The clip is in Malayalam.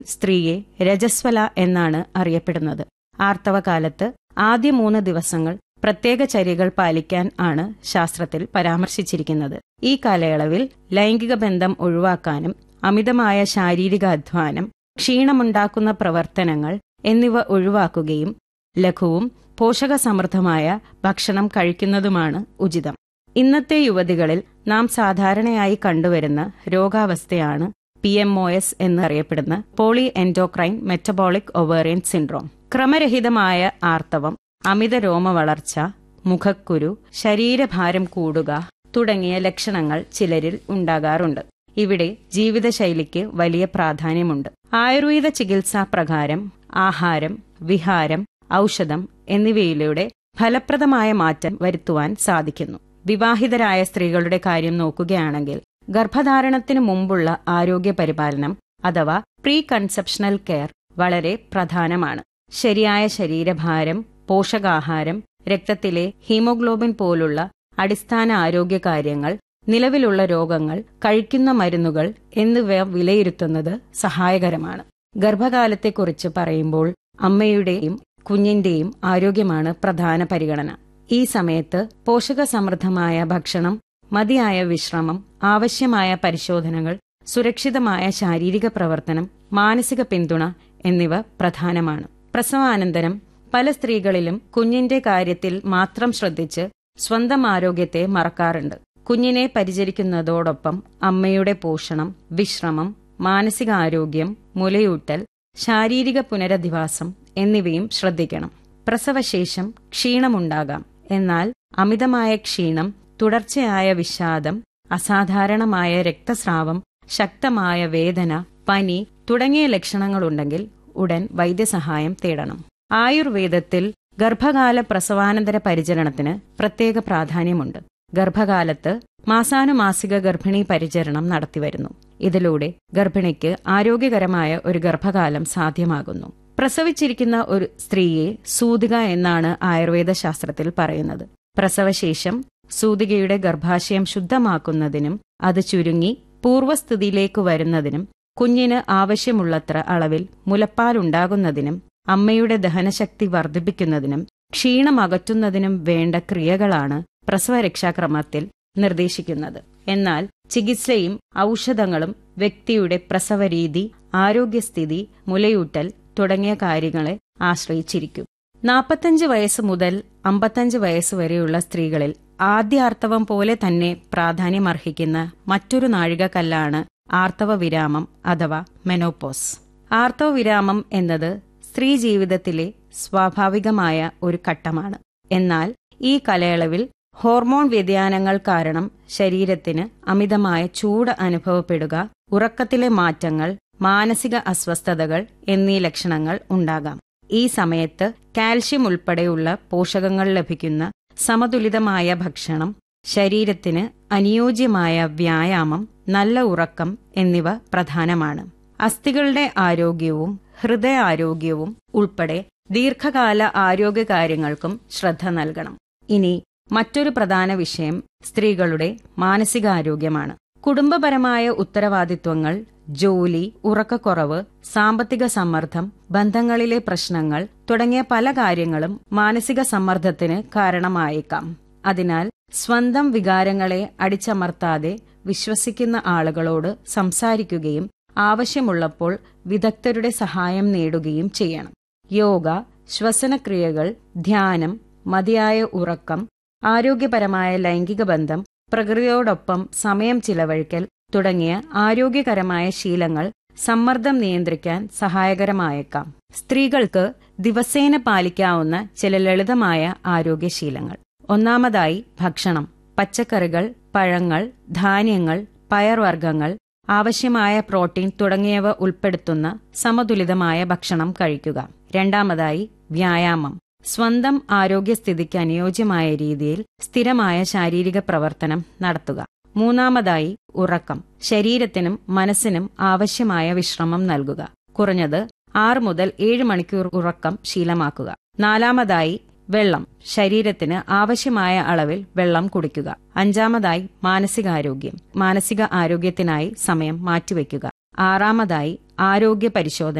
സ്ത്രീയെ രജസ്വല എന്നാണ് അറിയപ്പെടുന്നത് ആർത്തവകാലത്ത് ആദ്യ മൂന്ന് ദിവസങ്ങൾ പ്രത്യേക ചര്യകൾ പാലിക്കാൻ ആണ് ശാസ്ത്രത്തിൽ പരാമർശിച്ചിരിക്കുന്നത് ഈ കാലയളവിൽ ലൈംഗിക ബന്ധം ഒഴിവാക്കാനും അമിതമായ ശാരീരിക അധ്വാനം ക്ഷീണമുണ്ടാക്കുന്ന പ്രവർത്തനങ്ങൾ എന്നിവ ഒഴിവാക്കുകയും ലഘുവും പോഷകസമൃദ്ധമായ ഭക്ഷണം കഴിക്കുന്നതുമാണ് ഉചിതം ഇന്നത്തെ യുവതികളിൽ നാം സാധാരണയായി കണ്ടുവരുന്ന രോഗാവസ്ഥയാണ് പി എം ഒ എസ് എന്നറിയപ്പെടുന്ന poly endocrine metabolic ovarian syndrome ക്രമരഹിതമായ ആർത്തവം അമിത രോമവളർച്ച മുഖക്കുരു ശരീരഭാരം കൂടുക തുടങ്ങിയ ലക്ഷണങ്ങൾ ചിലരിൽ ഉണ്ടാകാറുണ്ട് ഇവിടെ ജീവിതശൈലിക്ക് വലിയ പ്രാധാന്യമുണ്ട് ആയുർവേദ ചികിത്സാ പ്രകാരം ആഹാരം വിഹാരം ഔഷധം എന്നിവയിലൂടെ ഫലപ്രദമായ മാറ്റം വരുത്തുവാൻ സാധിക്കുന്നു വിവാഹിതരായ സ്ത്രീകളുടെ കാര്യം നോക്കുകയാണെങ്കിൽ ഗർഭധാരണത്തിന് മുമ്പുള്ള ആരോഗ്യ പരിപാലനം അഥവാ പ്രീ കൺസെപ്ഷണൽ കെയർ വളരെ പ്രധാനമാണ് ശരിയായ ശരീരഭാരം പോഷകാഹാരം രക്തത്തിലെ ഹീമോഗ്ലോബിൻ പോലുള്ള അടിസ്ഥാന ആരോഗ്യ കാര്യങ്ങൾ നിലവിലുള്ള രോഗങ്ങൾ കഴിക്കുന്ന മരുന്നുകൾ എന്നിവ വിലയിരുത്തുന്നത് സഹായകരമാണ് ഗർഭകാലത്തെക്കുറിച്ച് പറയുമ്പോൾ അമ്മയുടെയും കുഞ്ഞിന്റെയും ആരോഗ്യമാണ് പ്രധാന പരിഗണന ഈ സമയത്ത് പോഷകസമൃദ്ധമായ ഭക്ഷണം മതിയായ വിശ്രമം ആവശ്യമായ പരിശോധനകൾ സുരക്ഷിതമായ ശാരീരിക പ്രവർത്തനം മാനസിക പിന്തുണ എന്നിവ പ്രധാനമാണ് പ്രസവാനന്തരം പല സ്ത്രീകളിലും കുഞ്ഞിന്റെ കാര്യത്തിൽ മാത്രം ശ്രദ്ധിച്ച് സ്വന്തം ആരോഗ്യത്തെ മറക്കാറുണ്ട് കുഞ്ഞിനെ പരിചരിക്കുന്നതോടൊപ്പം അമ്മയുടെ പോഷണം വിശ്രമം മാനസികാരോഗ്യം മുലയൂട്ടൽ ശാരീരിക പുനരധിവാസം എന്നിവയും ശ്രദ്ധിക്കണം പ്രസവശേഷം ക്ഷീണമുണ്ടാകാം എന്നാൽ അമിതമായ ക്ഷീണം തുടർച്ചയായ വിഷാദം അസാധാരണമായ രക്തസ്രാവം ശക്തമായ വേദന പനി തുടങ്ങിയ ലക്ഷണങ്ങളുണ്ടെങ്കിൽ ഉടൻ വൈദ്യസഹായം തേടണം ആയുർവേദത്തിൽ ഗർഭകാല പ്രസവാനന്തര പരിചരണത്തിന് പ്രത്യേക പ്രാധാന്യമുണ്ട് ഗർഭകാലത്ത് മാസാനുമാസിക ഗർഭിണി പരിചരണം നടത്തിവരുന്നു ഇതിലൂടെ ഗർഭിണിക്ക് ആരോഗ്യകരമായ ഒരു ഗർഭകാലം സാധ്യമാകുന്നു പ്രസവിച്ചിരിക്കുന്ന ഒരു സ്ത്രീയെ സൂതിക എന്നാണ് ആയുർവേദ ശാസ്ത്രത്തിൽ പറയുന്നത് പ്രസവശേഷം സൂതികയുടെ ഗർഭാശയം ശുദ്ധമാക്കുന്നതിനും അത് ചുരുങ്ങി പൂർവ്വസ്ഥിതിയിലേക്ക് വരുന്നതിനും കുഞ്ഞിന് ആവശ്യമുള്ളത്ര അളവിൽ മുലപ്പാലുണ്ടാകുന്നതിനും അമ്മയുടെ ദഹനശക്തി വർദ്ധിപ്പിക്കുന്നതിനും ക്ഷീണം അകറ്റുന്നതിനും വേണ്ട ക്രിയകളാണ് പ്രസവരക്ഷാക്രമത്തിൽ നിർദ്ദേശിക്കുന്നത് എന്നാൽ ചികിത്സയും ഔഷധങ്ങളും വ്യക്തിയുടെ പ്രസവരീതി ആരോഗ്യസ്ഥിതി മുലയൂട്ടൽ തുടങ്ങിയ കാര്യങ്ങളെ ആശ്രയിച്ചിരിക്കും നാൽപ്പത്തഞ്ച് വയസ്സ് മുതൽ അമ്പത്തഞ്ച് വയസ്സ് വരെയുള്ള സ്ത്രീകളിൽ ആദ്യാർത്തവം പോലെ തന്നെ പ്രാധാന്യമർഹിക്കുന്ന മറ്റൊരു നാഴികക്കല്ലാണ് ആർത്തവ വിരാമം അഥവാ മെനോപോസ് ആർത്തവ വിരാമം എന്നത് സ്ത്രീ ജീവിതത്തിലെ സ്വാഭാവികമായ ഒരു ഘട്ടമാണ് എന്നാൽ ഈ കാലയളവിൽ ഹോർമോൺ വ്യതിയാനങ്ങൾ കാരണം ശരീരത്തിന് അമിതമായ ചൂട് അനുഭവപ്പെടുക ഉറക്കത്തിലെ മാറ്റങ്ങൾ മാനസിക അസ്വസ്ഥതകൾ എന്നീ ലക്ഷണങ്ങൾ ഉണ്ടാകാം ഈ സമയത്ത് കാൽഷ്യം ഉൾപ്പെടെയുള്ള പോഷകങ്ങൾ ലഭിക്കുന്ന സമതുലിതമായ ഭക്ഷണം ശരീരത്തിന് അനുയോജ്യമായ വ്യായാമം നല്ല ഉറക്കം എന്നിവ പ്രധാനമാണ് അസ്ഥികളുടെ ആരോഗ്യവും ഹൃദയാരോഗ്യവും ഉൾപ്പെടെ ദീർഘകാല ആരോഗ്യകാര്യങ്ങൾക്കും ശ്രദ്ധ നൽകണം ഇനി മറ്റൊരു പ്രധാന വിഷയം സ്ത്രീകളുടെ മാനസികാരോഗ്യമാണ് കുടുംബപരമായ ഉത്തരവാദിത്വങ്ങൾ ജോലി ഉറക്കക്കുറവ് സാമ്പത്തിക സമ്മർദ്ദം ബന്ധങ്ങളിലെ പ്രശ്നങ്ങൾ തുടങ്ങിയ പല കാര്യങ്ങളും മാനസിക സമ്മർദ്ദത്തിന് കാരണമായേക്കാം അതിനാൽ സ്വന്തം വികാരങ്ങളെ അടിച്ചമർത്താതെ വിശ്വസിക്കുന്ന ആളുകളോട് സംസാരിക്കുകയും ആവശ്യമുള്ളപ്പോൾ വിദഗ്ധരുടെ സഹായം നേടുകയും ചെയ്യണം യോഗ ശ്വസനക്രിയകൾ ധ്യാനം മതിയായ ഉറക്കം ആരോഗ്യപരമായ ലൈംഗിക ബന്ധം പ്രകൃതിയോടൊപ്പം സമയം ചിലവഴിക്കൽ തുടങ്ങിയ ആരോഗ്യകരമായ ശീലങ്ങൾ സമ്മർദ്ദം നിയന്ത്രിക്കാൻ സഹായകരമായേക്കാം സ്ത്രീകൾക്ക് ദിവസേന പാലിക്കാവുന്ന ചില ലളിതമായ ആരോഗ്യശീലങ്ങൾ ഒന്നാമതായി ഭക്ഷണം പച്ചക്കറികൾ പഴങ്ങൾ ധാന്യങ്ങൾ പയർവർഗ്ഗങ്ങൾ ആവശ്യമായ പ്രോട്ടീൻ തുടങ്ങിയവ ഉൾപ്പെടുത്തുന്ന സമതുലിതമായ ഭക്ഷണം കഴിക്കുക രണ്ടാമതായി വ്യായാമം സ്വന്തം ആരോഗ്യസ്ഥിതിക്ക് അനുയോജ്യമായ രീതിയിൽ സ്ഥിരമായ ശാരീരിക പ്രവർത്തനം നടത്തുക മൂന്നാമതായി ഉറക്കം ശരീരത്തിനും മനസ്സിനും ആവശ്യമായ വിശ്രമം നൽകുക കുറഞ്ഞത് ആറ് മുതൽ ഏഴ് മണിക്കൂർ ഉറക്കം ശീലമാക്കുക നാലാമതായി വെള്ളം ശരീരത്തിന് ആവശ്യമായ അളവിൽ വെള്ളം കുടിക്കുക അഞ്ചാമതായി മാനസികാരോഗ്യം മാനസിക ആരോഗ്യത്തിനായി സമയം മാറ്റിവെക്കുക ആറാമതായി ആരോഗ്യ പരിശോധന